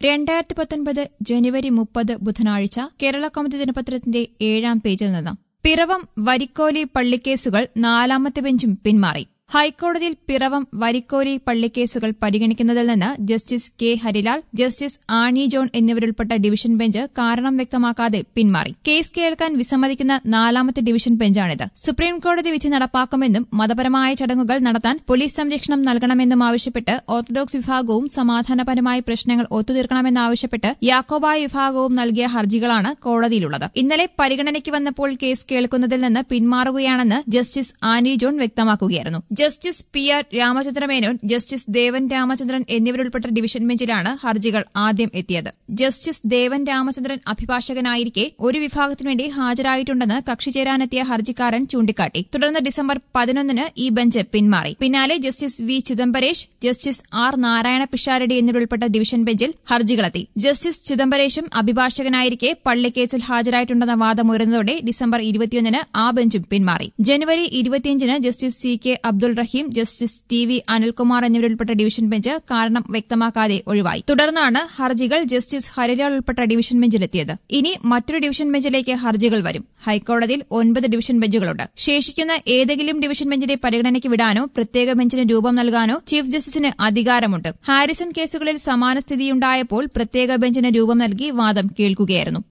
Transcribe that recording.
രണ്ടായിരത്തി പത്തൊൻപത് ജനുവരി മുപ്പത് ബുധനാഴ്ച കേരള കൗമുദി ദിനപത്രത്തിന്റെ ഏഴാം പേജിൽ നിന്ന് പിറവം വരിക്കോലി പള്ളിക്കേസുകൾ നാലാമത്തെ ബെഞ്ചും പിന്മാറി ഹൈക്കോടതിയിൽ പിറവം വരിക്കോലി പള്ളിക്കേസുകൾ പരിഗണിക്കുന്നതിൽ നിന്ന് justice K Harilal justice Annie John എന്നിവരുൾപ്പെട്ട ഡിവിഷൻ ബെഞ്ച് കാരണം വ്യക്തമാക്കാതെ പിന്മാറി കേസ് കേൾക്കാൻ വിസമ്മതിക്കുന്ന നാലാമത്തെ ഡിവിഷൻ ബെഞ്ചാണിത് സുപ്രീംകോടതി വിധി നടപ്പാക്കുമെന്നും മതപരമായ ചടങ്ങുകൾ നടത്താൻ പോലീസ് സംരക്ഷണം നൽകണമെന്നും ആവശ്യപ്പെട്ട് ഓർത്തഡോക്സ് വിഭാഗവും സമാധാനപരമായ പ്രശ്നങ്ങൾ ഒത്തുതീർക്കണമെന്നാവശ്യപ്പെട്ട് യാക്കോബായ വിഭാഗവും നൽകിയ ഹർജികളാണ് കോടതിയിലുള്ളത് ഇന്നലെ പരിഗണനയ്ക്ക് വന്നപ്പോൾ കേസ് കേൾക്കുന്നതിൽ നിന്ന് പിന്മാറുകയാണെന്ന് ജസ്റ്റിസ് ആനി ജോൺ വ്യക്തമാക്കുകയായിരുന്നു justice P R Ramachandra Menon justice Devan Ramachandran എന്നിവരുൾപ്പെട്ട ഡിവിഷൻ ബെഞ്ചിലാണ് ഹർജികൾ ആദ്യം എത്തിയത് ജസ്റ്റിസ് ദേവൻ രാമചന്ദ്രൻ അഭിഭാഷകനായിരിക്കെ ഒരു വിഭാഗത്തിനു വേണ്ടി ഹാജരായിട്ടുണ്ടെന്ന് കക്ഷി ചേരാനെത്തിയ ഹർജിക്കാരൻ ചൂണ്ടിക്കാട്ടി തുടർന്ന് ഡിസംബർ പതിനൊന്നിന് ഈ ബെഞ്ച് പിന്മാറി പിന്നാലെ justice V Chidambaresh justice R Narayana Pisharadi എന്നിവരുൾപ്പെട്ട ഡിവിഷൻ ബെഞ്ചിൽ ഹർജികളെത്തി ജസ്റ്റിസ് ചിദംബരേഷും അഭിഭാഷകനായിരിക്കെ പള്ളിക്കേസിൽ ഹാജരായിട്ടുണ്ടെന്ന വാദമുയർന്നതോടെ ഡിസംബർ ഇരുപത്തിയൊന്നിന് ആ ബെഞ്ചും പിന്മാറി ജനുവരി ഇരുപത്തിയഞ്ചിന് justice C K Abdul Rahim justice T V Anilkumar എന്നിവരുൾപ്പെട്ട ഡിവിഷൻ ബെഞ്ച് കാരണം വ്യക്തമാക്കാതെ ഒഴിവായി തുടർന്നാണ് ഹർജികൾ ജസ്റ്റിസ് ഹരിലാൽ ഉൾപ്പെട്ട ഡിവിഷൻ ബെഞ്ചിലെത്തിയത് ഇനി മറ്റൊരു ഡിവിഷൻ ബെഞ്ചിലേക്ക് ഹർജികൾ വരും ഹൈക്കോടതിയിൽ ഒൻപത് ഡിവിഷൻ ബെഞ്ചുകളുണ്ട് ശേഷിക്കുന്ന ഏതെങ്കിലും ഡിവിഷൻ ബെഞ്ചിന്റെ പരിഗണനയ്ക്ക് വിടാനോ പ്രത്യേക ബെഞ്ചിന് രൂപം നൽകാനോ ചീഫ് ജസ്റ്റിസിന് അധികാരമുണ്ട് ഹാരിസൺ കേസുകളിൽ സമാന സ്ഥിതിയുണ്ടായപ്പോൾ പ്രത്യേക ബെഞ്ചിന് രൂപം നൽകി വാദം കേൾക്കുകയായിരുന്നു